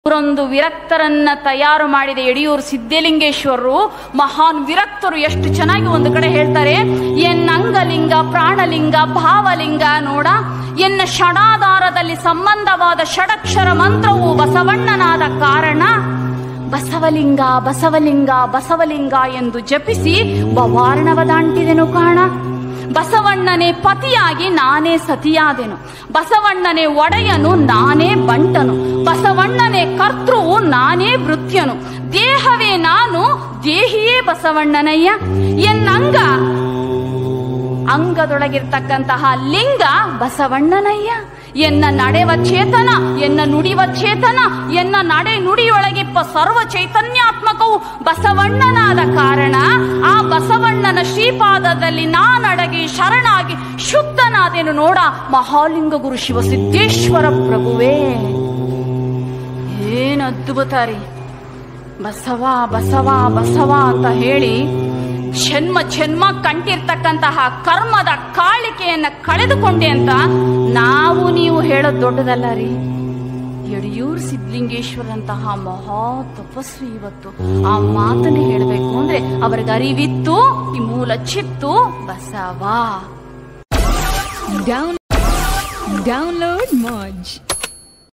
ಅವರೊಂದು ವಿರಕ್ತರನ್ನ ತಯಾರು ಮಾಡಿದ ಯಡಿಯೂರು ಸಿದ್ಧಲಿಂಗೇಶ್ವರರು ಮಹಾನ್ ವಿರಕ್ತರು ಎಷ್ಟು ಚೆನ್ನಾಗಿ ಒಂದು ಕಡೆ ಹೇಳ್ತಾರೆ ಎನ್ನಂಗಲಿಂಗ ಪ್ರಾಣಲಿಂಗ ಭಾವಲಿಂಗ ನೋಡ ಎನ್ನ ಷಡಾಧಾರದಲ್ಲಿ ಸಂಬಂಧವಾದ ಷಡಕ್ಷರ ಮಂತ್ರವು ಬಸವಣ್ಣನಾದ ಕಾರಣ ಬಸವಲಿಂಗ ಬಸವಲಿಂಗ ಬಸವಲಿಂಗ ಎಂದು ಜಪಿಸಿ ಬವಾರ್ಣವ ದಾಂಟಿದೆನು ಕಾಣ ಬಸವಣ್ಣನೇ ಪತಿಯಾಗಿ ನಾನೇ ಸತಿಯಾದೆನು ಬಸವಣ್ಣನೇ ಒಡೆಯನು ನಾನೇ ಬಂಟನು ಬಸವಣ್ಣನೇ ಕರ್ತೃವು ನಾನೇ ವೃತ್ಯನು ದೇಹವೇ ನಾನು ದೇಹಿಯೇ ಬಸವಣ್ಣನಯ್ಯ ಎನ್ನಂಗ ಅಂಗದೊಳಗಿರ್ತಕ್ಕಂತಹ ಲಿಂಗ ಬಸವಣ್ಣನಯ್ಯ ಎನ್ನ ನಡೆವ ಚೇತನ ಎನ್ನ ನುಡಿವ ಚೇತನ ಎನ್ನ ನಡೆ ನುಡಿಯೊಳಗಿಪ್ಪ ಸರ್ವ ಚೈತನ್ಯಾತ್ಮಕವು ಬಸವಣ್ಣನಾದ ಕಾರಣ ಆ ಬಸವಣ್ಣನ ಶ್ರೀಪಾದದಲ್ಲಿ ನಾನಡಗಿ ಶರಣಾಗಿ ಶುದ್ಧನಾದೆನು ನೋಡ ಮಹಾಲಿಂಗ ಗುರು ಶಿವಸಿದ್ದೇಶ್ವರ ಪ್ರಭುವೇ ಏನು ಅದ್ಭುತ ರೀ ಬಸವ ಬಸವ ಬಸವ ಅಂತ ಹೇಳಿ ಜನ್ಮ ಜನ್ಮ ಕಂಟಿರ್ತಕ್ಕಂತಹ ಕರ್ಮದ ಕಾಳಿಕೆಯನ್ನ ಕಳೆದುಕೊಂಡೆ ಅಂತ ನಾವು ನೀವು ಹೇಳೋದು ದೊಡ್ಡದಲ್ಲ ರೀ ಯಡಿಯೂರು ಸಿದ್ಧಲಿಂಗೇಶ್ವರಂತಹ ಮಹಾ ತಪಸ್ವಿ ಇವತ್ತು ಆ ಮಾತನ್ನ ಹೇಳಬೇಕು ಅಂದ್ರೆ ಅವರಿಗೆ ಅರಿವಿತ್ತು ಈ ಮೂಲ ಚಿತ್ತು ಬಸವ Down, download Moj.